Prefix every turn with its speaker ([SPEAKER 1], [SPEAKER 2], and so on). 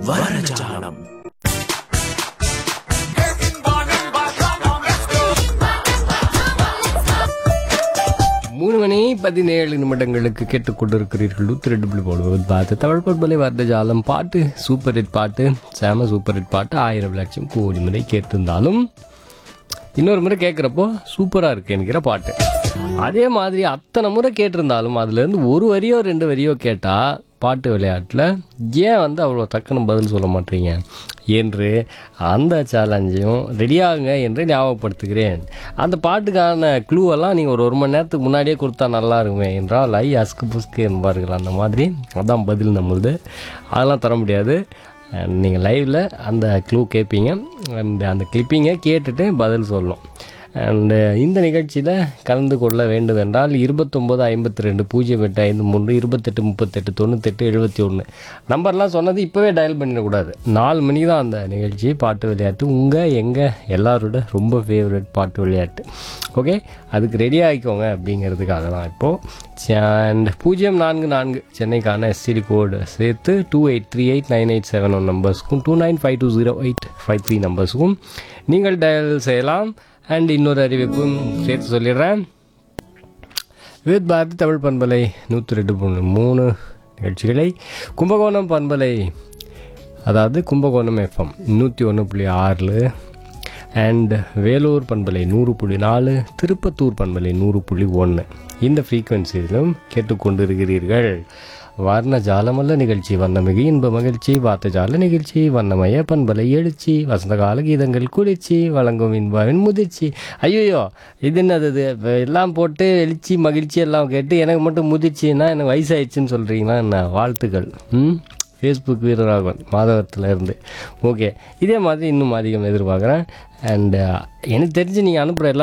[SPEAKER 1] வர்ணஜாலம்
[SPEAKER 2] மூணு மணி பதினேழு நிமிடங்களுக்கு கேட்டுக்கொண்டிருக்கிறீர்கள் நூற்றி ரெண்டு புள்ளி போடுவது பார்த்து தமிழ் பண்பலை வார்த்தை ஜாலம் பாட்டு சூப்பர் ஹிட் பாட்டு செம சூப்பர் ஹிட் பாட்டு ஆயிரம் லட்சம் கோடி முறை கேட்டிருந்தாலும் இன்னொரு முறை கேட்குறப்போ சூப்பராக இருக்கு என்கிற பாட்டு அதே மாதிரி அத்தனை முறை கேட்டிருந்தாலும் அதுலேருந்து ஒரு வரியோ ரெண்டு வரியோ கேட்டால் பாட்டு விளையாட்டில் ஏன் வந்து அவ்வளோ டக்குன்னு பதில் சொல்ல மாட்டீங்க என்று அந்த சேலஞ்சையும் ரெடியாகுங்க என்று ஞாபகப்படுத்துகிறேன் அந்த பாட்டுக்கான க்ளூவெல்லாம் நீங்கள் ஒரு ஒரு மணி நேரத்துக்கு முன்னாடியே கொடுத்தா நல்லா இருக்குமே என்றால் ஐ அஸ்கு புஸ்கு என்பார்கள் அந்த மாதிரி அதான் பதில் நம்மளுது அதெல்லாம் தர முடியாது நீங்கள் லைவில் அந்த க்ளூ கேட்பீங்க அண்ட் அந்த கிளிப்பிங்கை கேட்டுட்டு பதில் சொல்லணும் அண்டு இந்த நிகழ்ச்சியில் கலந்து கொள்ள வேண்டும் என்றால் இருபத்தொம்போது ஐம்பத்தி ரெண்டு பூஜ்ஜியம் எட்டு ஐந்து மூன்று இருபத்தெட்டு முப்பத்தெட்டு தொண்ணூத்தெட்டு எழுபத்தி ஒன்று நம்பர்லாம் சொன்னது இப்போவே டயல் பண்ணிடக்கூடாது நாலு மணிக்கு தான் அந்த நிகழ்ச்சி பாட்டு விளையாட்டு உங்கள் எங்கள் எல்லாரோட ரொம்ப ஃபேவரட் பாட்டு விளையாட்டு ஓகே அதுக்கு ரெடி ஆகிக்கோங்க அப்படிங்கிறதுக்காக தான் இப்போது அண்ட் பூஜ்ஜியம் நான்கு நான்கு சென்னைக்கான எஸ்டிடி கோடு சேர்த்து two eight three eight nine eight seven one நம்பர்ஸ்க்கும் two nine five two zero eight five three நம்பர்ஸுக்கும் நீங்கள் டயல் செய்யலாம் அண்ட் இன்னொரு அறிவிப்பும் சேர்த்து சொல்லிடுறேன் வித் பாரதி தமிழ் பண்பலை நூற்றி ரெண்டு புள்ளி மூணு நிகழ்ச்சிகளை கும்பகோணம் பண்பலை அதாவது கும்பகோணம் எஃப்எம் நூற்றி ஒன்று புள்ளி ஆறில் அண்ட் வேலூர் பண்பலை நூறு புள்ளி நாலு திருப்பத்தூர் பண்பலை நூறு புள்ளி ஒன்று இந்த ஃப்ரீக்குவென்சியிலும் கேட்டுக்கொண்டிருக்கிறீர்கள் வர்ண ஜாலமல்ல நிகழ்ச்சி வண்ணமிகு இன்ப மகிழ்ச்சி வார்த்தை ஜால நிகழ்ச்சி வண்ணமய பண்பலை எழுச்சி வசந்த கால கீதங்கள் குளிர்ச்சி வழங்கும் இன்பாவின் முதிர்ச்சி ஐயோ இது என்னது இது இப்ப எல்லாம் போட்டு எழுச்சி மகிழ்ச்சி எல்லாம் கேட்டு எனக்கு மட்டும் முதிர்ச்சின்னா எனக்கு வயசாயிடுச்சுன்னு சொல்கிறீங்களா என்ன வாழ்த்துக்கள் ம் ஃபேஸ்புக் வீரராகவன் மாதவரத்தில் இருந்து ஓகே இதே மாதிரி இன்னும் அதிகம் எதிர்பார்க்குறேன் அண்டு எனக்கு தெரிஞ்சு நீங்கள் அனுப்புகிற எல்லா